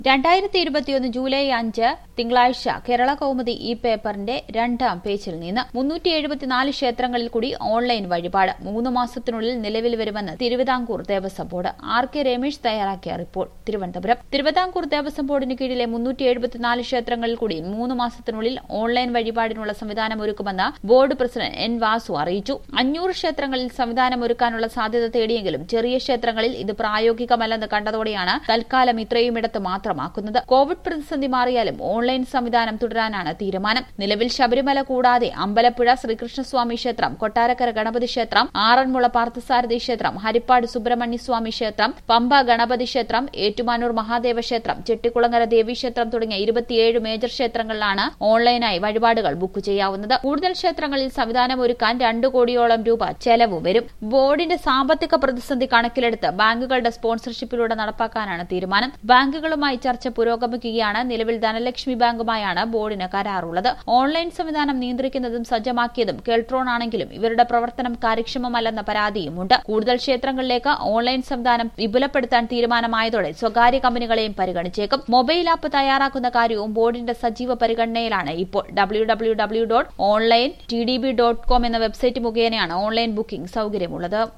രണ്ടായിരത്തി ഇരുപത്തിയൊന്ന് ജൂലൈ അഞ്ച് തിങ്കളാഴ്ച കേരള കൗമുദി ഈ പേപ്പറിന്റെ രണ്ടാം പേജിൽ നിന്ന് മുന്നൂറ്റി എഴുപത്തിനാല് ക്ഷേത്രങ്ങളിൽ കൂടി ഓൺലൈൻ വഴിപാട് മൂന്ന് മാസത്തിനുള്ളിൽ നിലവിൽ വരുമെന്ന് Travancore Devaswom board R K Ramesh തയ്യാറാക്കിയ റിപ്പോർട്ട് തിരുവനന്തപുരം തിരുവിതാംകൂർ ദേവസ്വം ബോർഡിന് കീഴിലെ മുന്നൂറ്റി എഴുപത്തിനാല് ക്ഷേത്രങ്ങളിൽ കൂടി മൂന്ന് മാസത്തിനുള്ളിൽ ഓൺലൈൻ വഴിപാടിനുള്ള സംവിധാനം ഒരുക്കുമെന്ന് ബോർഡ് പ്രസിഡന്റ് എൻ വാസു അറിയിച്ചു അഞ്ഞൂറ് ക്ഷേത്രങ്ങളിൽ സംവിധാനം ഒരുക്കാനുള്ള സാധ്യത തേടിയെങ്കിലും ചെറിയ ക്ഷേത്രങ്ങളിൽ ഇത് പ്രായോഗികമല്ലെന്ന് കണ്ടതോടെയാണ് തൽക്കാലം ഇത്രയുമിടത്ത് മാത്രമാക്കുന്നത് കോവിഡ് പ്രതിസന്ധി മാറിയാലും ഓൺലൈൻ സംവിധാനം തുടരാനാണ് തീരുമാനം നിലവിൽ ശബരിമല കൂടാതെ അമ്പലപ്പുഴ ശ്രീകൃഷ്ണസ്വാമി ക്ഷേത്രം കൊട്ടാരക്കര ഗണപതി ക്ഷേത്രം ആറന്മുള പാർത്ഥസാരഥി ക്ഷേത്രം ഹരിപ്പാട് സുബ്രഹ്മണ്യസ്വാമി ക്ഷേത്രം പമ്പ ഗണപതി ക്ഷേത്രം ഏറ്റുമാനൂർ മഹാദേവ ക്ഷേത്രം ചെട്ടിക്കുളങ്ങര ദേവീക്ഷേത്രം തുടങ്ങിയ ഇരുപത്തിയേഴ് മേജർ ക്ഷേത്രങ്ങളിലാണ് ഓൺലൈനായി വഴിപാടുകൾ ബുക്ക് ചെയ്യാവുന്നത് കൂടുതൽ ക്ഷേത്രങ്ങളിൽ സംവിധാനം ഒരുക്കാൻ രണ്ടു കോടിയോളം രൂപ ചെലവ് വരും ബോർഡിന്റെ സാമ്പത്തിക പ്രതിസന്ധി കണക്കിലെടുത്ത് ബാങ്കുകളുടെ സ്പോൺസർഷിപ്പിലൂടെ നടപ്പാക്കാനാണ് തീരുമാനം ബാങ്കുകളുമായി ചർച്ച പുരോഗമിക്കുകയാണ് നിലവിൽ ധനലക്ഷ്മി ബാങ്കുമായാണ് ബോർഡിന് കരാറുള്ളത് ഓൺലൈൻ സംവിധാനം നിയന്ത്രിക്കുന്നതും സജ്ജമാക്കിയതും കെൽട്രോൺ ആണെങ്കിലും ഇവരുടെ പ്രവർത്തനം കാര്യക്ഷമമല്ലെന്ന പരാതിയുമുണ്ട് കൂടുതൽ ക്ഷേത്രങ്ങളിലേക്ക് ഓൺലൈൻ സംവിധാനം വിപുലപ്പെടുത്താൻ തീരുമാനമായതോടെ സ്വകാര്യ കമ്പനികളെയും പരിഗണിച്ചേക്കും മൊബൈൽ ആപ്പ് തയ്യാറാക്കുന്ന കാര്യവും ബോർഡിന്റെ സജീവ പരിഗണനയിലാണ് ഇപ്പോൾ W W W dot online T D B dot com എന്ന വെബ്സൈറ്റ് മുഖേനയാണ് ഓൺലൈൻ ബുക്കിംഗ് സൌകര്യമുള്ളത്